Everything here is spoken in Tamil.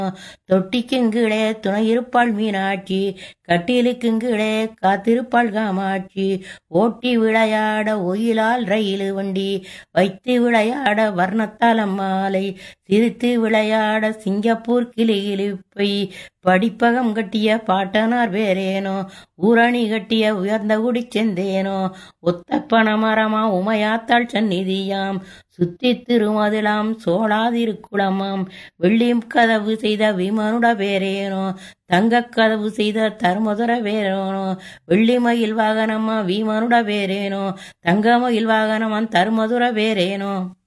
தொட்டிக்குங்கீழே துணையிருப்பாள் மீனாட்சி கட்டிலுக்குங்கீழே காத்திருப்பாள் காமாட்சி ஓட்டி விளையாட ஒயிலால் ரயில் வண்டி வைத்து விளையாட வர்ணத்தாலம் மாலை சிரித்து விளையாட சிங்கப்பூர் கிளி கிளிப்பை படிப்பகம் கட்டிய பாட்டனார் வேறேனோ ஊரணி கட்டிய உயர்ந்த குடி செந்தேனோ ஒத்த பணமரமா உமையாத்தாள் சந்நிதியாம் சுத்தி திருமதிலாம் சோழாதிருக்குளமாம் வெள்ளியும் கதவு செய்த விமனுட பேரேனோ தங்க கதவு செய்த தர்மதுர வேறேனோ வெள்ளிமயில் வாகனமா வீமனுட பேரேனோ தங்கமயில் வாகனமான் தர்மதுர வேறேனோ